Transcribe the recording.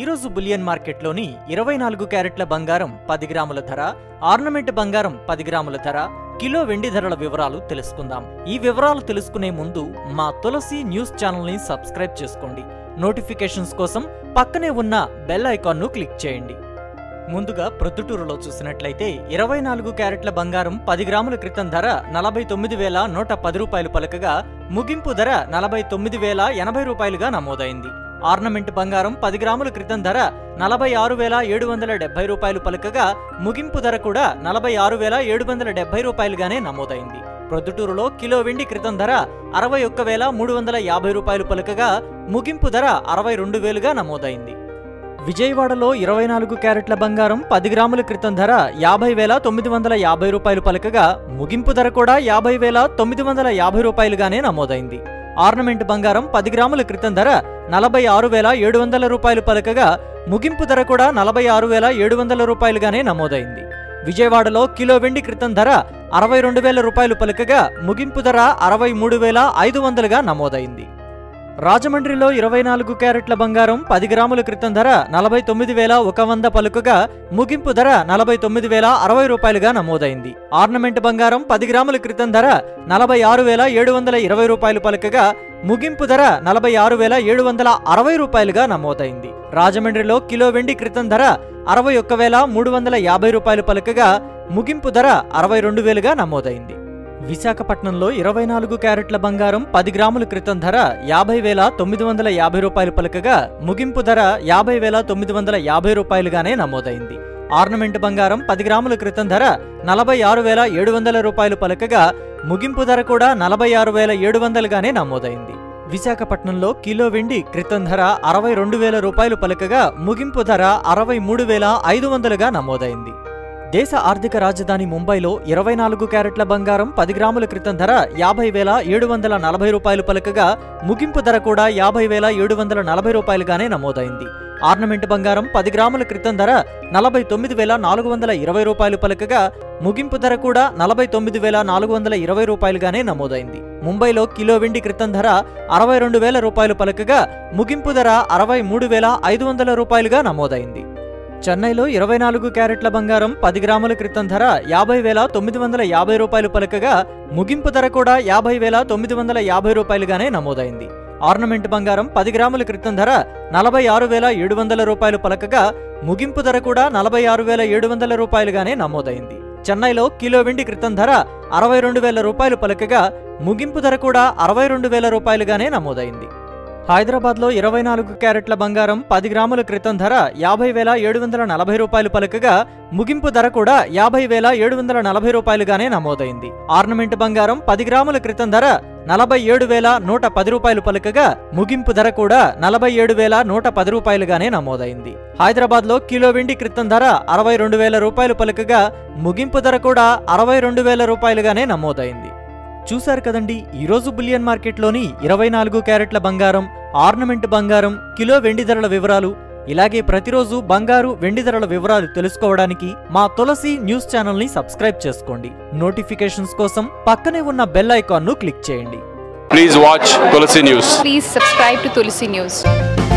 ఈరోజు బులియన్ మార్కెట్లోని ఇరవై నాలుగు క్యారెట్ల బంగారం పది గ్రాముల ధర ఆర్నమెంట్ బంగారం పది గ్రాముల ధర కిలో వెండి ధరల వివరాలు తెలుసుకుందాం ఈ వివరాలు తెలుసుకునే ముందు మా తులసి న్యూస్ ఛానల్ని సబ్స్క్రైబ్ చేసుకోండి నోటిఫికేషన్స్ కోసం పక్కనే ఉన్న బెల్ ఐకాన్ను క్లిక్ చేయండి ముందుగా ప్రొద్దుటూరులో చూసినట్లయితే ఇరవై నాలుగు క్యారెట్ల బంగారం పది గ్రాముల క్రితం ధర నలభై తొమ్మిది వేల నూట పది రూపాయలు పలకగా ముగింపు ధర నలభై తొమ్మిది వేల ఎనభై రూపాయలుగా నమోదైంది ఆర్నమెంట్ బంగారం పది గ్రాముల క్రితం ధర నలభై ఆరు వేల ఏడు వందల డెబ్బై రూపాయలు పలకగా ముగింపు ధర కూడా నలభై ఆరు వేల ఏడు వందల డెబ్బై రూపాయలుగానే నమోదైంది ప్రొద్దుటూరులో కిలో వెండి క్రితం ధర అరవై ఒక్క వేల మూడు వందల యాభై రూపాయలు పలకగా ముగింపు ధర అరవై రెండు వేలుగా నమోదైంది విజయవాడలో ఇరవై నాలుగు క్యారెట్ల బంగారం పది గ్రాముల క్రితం ధర యాభై వేల తొమ్మిది వందల యాభై రూపాయలు పలకగా ముగింపు ధర కూడా యాభై వేల తొమ్మిది వందల యాభై రూపాయలుగానే నమోదైంది ఆర్నమెంట్ బంగారం పది గ్రాముల క్రితం ధర నలభై ఆరు వేల ఏడు వందల రూపాయలు పలకగా ముగింపు ధర కూడా నలభై ఆరు వేల ఏడు వందల రూపాయలుగానే నమోదైంది విజయవాడలో కిలో వెండి క్రితం ధర అరవై రెండు వేల రూపాయలు పలకగా ముగింపు ధర అరవై మూడు వేల ఐదు వందలుగా నమోదైంది రాజమండ్రిలో ఇరవై నాలుగు క్యారెట్ల బంగారం పది గ్రాముల క్రితం ధర నలభై తొమ్మిది వేల ఒక వంద పలుకగా ముగింపు ధర నలభై తొమ్మిది వేల అరవై రూపాయలుగా నమోదైంది ఆర్నమెంట్ బంగారం పది గ్రాముల క్రితం ధర నలభై ఆరు వేల ఏడు వందల ఇరవై రూపాయలు పలకగా ముగింపు ధర నలభై ఆరు వేల ఏడు వందల అరవై రూపాయలుగా నమోదైంది రాజమండ్రిలో కిలో వెండి క్రితం ధర అరవై ఒక్క వేల మూడు వందల యాభై రూపాయలు పలకగా ముగింపు ధర అరవై రెండు వేలుగా నమోదైంది విశాఖపట్నంలో ఇరవై నాలుగు క్యారెట్ల బంగారం పది గ్రాముల క్రితం ధర యాభై వేల తొమ్మిది వందల యాభై రూపాయలు పలకగా ముగింపు ధర యాభై వేల తొమ్మిది వందల యాభై రూపాయలుగానే నమోదైంది ఆర్నమెంట్ బంగారం పది గ్రాముల క్రితం ధర నలభై ఆరు వేల ఏడు వందల రూపాయలు పలకగా ముగింపు ధర కూడా నలభై ఆరు వేల ఏడు వందలుగానే నమోదైంది విశాఖపట్నంలో కిలో వెండి క్రితం ధర అరవై రెండు వేల రూపాయలు పలకగా ముగింపు ధర అరవై మూడు వేల ఐదు వందలుగా నమోదైంది దేశ ఆర్థిక రాజధాని ముంబైలో ఇరవై నాలుగు క్యారెట్ల బంగారం పది గ్రాముల క్రితం ధర యాభై వేల ఏడు వందల నలభై రూపాయలు పలకగా ముగింపు ధర కూడా యాభై వేల ఏడు వందల నలభై రూపాయలుగానే నమోదైంది ఆర్నమెంట్ బంగారం పది గ్రాముల క్రితం ధర నలభై తొమ్మిది వేల నాలుగు వందల ఇరవై రూపాయలు పలకగా ముగింపు ధర కూడా నలభై తొమ్మిది వేల నాలుగు వందల ఇరవై రూపాయలుగానే నమోదైంది ముంబైలో కిలో వెండి క్రితం ధర అరవై రెండు వేల రూపాయలు పలకగా ముగింపు ధర అరవై మూడు వేల ఐదు వందల రూపాయలుగా నమోదైంది చెన్నైలో ఇరవై నాలుగు క్యారెట్ల బంగారం పది గ్రాముల క్రితం ధర యాభై వేల తొమ్మిది వందల యాభై రూపాయలు పలకగా ముగింపు ధర కూడా యాభై వేల తొమ్మిది వందల యాభై రూపాయలుగానే నమోదైంది ఆర్నమెంట్ బంగారం పది గ్రాముల క్రితం ధర నలభై ఆరు వేల ఏడు వందల రూపాయలు పలకగా ముగింపు ధర కూడా నలభై ఆరు వేల ఏడు వందల రూపాయలుగానే నమోదైంది చెన్నైలో కిలో వెండి క్రితం ధర అరవై రెండు వేల రూపాయలు పలకగా ముగింపు ధర కూడా అరవై రెండు వేల రూపాయలుగానే నమోదైంది హైదరాబాద్లో ఇరవై నాలుగు క్యారెట్ల బంగారం పది గ్రాముల క్రితం ధర యాభై వేల ఏడు వందల నలభై రూపాయలు పలకగా ముగింపు ధర కూడా యాభై వేల ఏడు వందల నలభై రూపాయలుగానే నమోదైంది ఆర్నమెంట్ బంగారం పది గ్రాముల క్రితం ధర నలభై ఏడు వేల నూట పది రూపాయలు పలకగా ముగింపు ధర కూడా నలభై ఏడు వేల నూట పది రూపాయలుగానే నమోదైంది హైదరాబాద్లో కిలో వెండి క్రితం ధర అరవై రెండు వేల రూపాయలు పలకగా ముగింపు ధర కూడా అరవై రెండు వేల రూపాయలుగానే నమోదైంది చూశారు కదండి ఈరోజు బులియన్ మార్కెట్లోని ఇరవై నాలుగు క్యారెట్ల బంగారం ఆర్నమెంట్ బంగారం కిలో వెండి ధరల వివరాలు ఇలాగే ప్రతిరోజు బంగారు వెండి ధరల వివరాలు తెలుసుకోవడానికి మా తులసి న్యూస్ ఛానల్ని సబ్స్క్రైబ్ చేసుకోండి నోటిఫికేషన్స్ కోసం పక్కనే ఉన్న బెల్ ఐకాన్ను క్లిక్ చేయండి Please watch Tulsi News. Please subscribe to Tulsi News.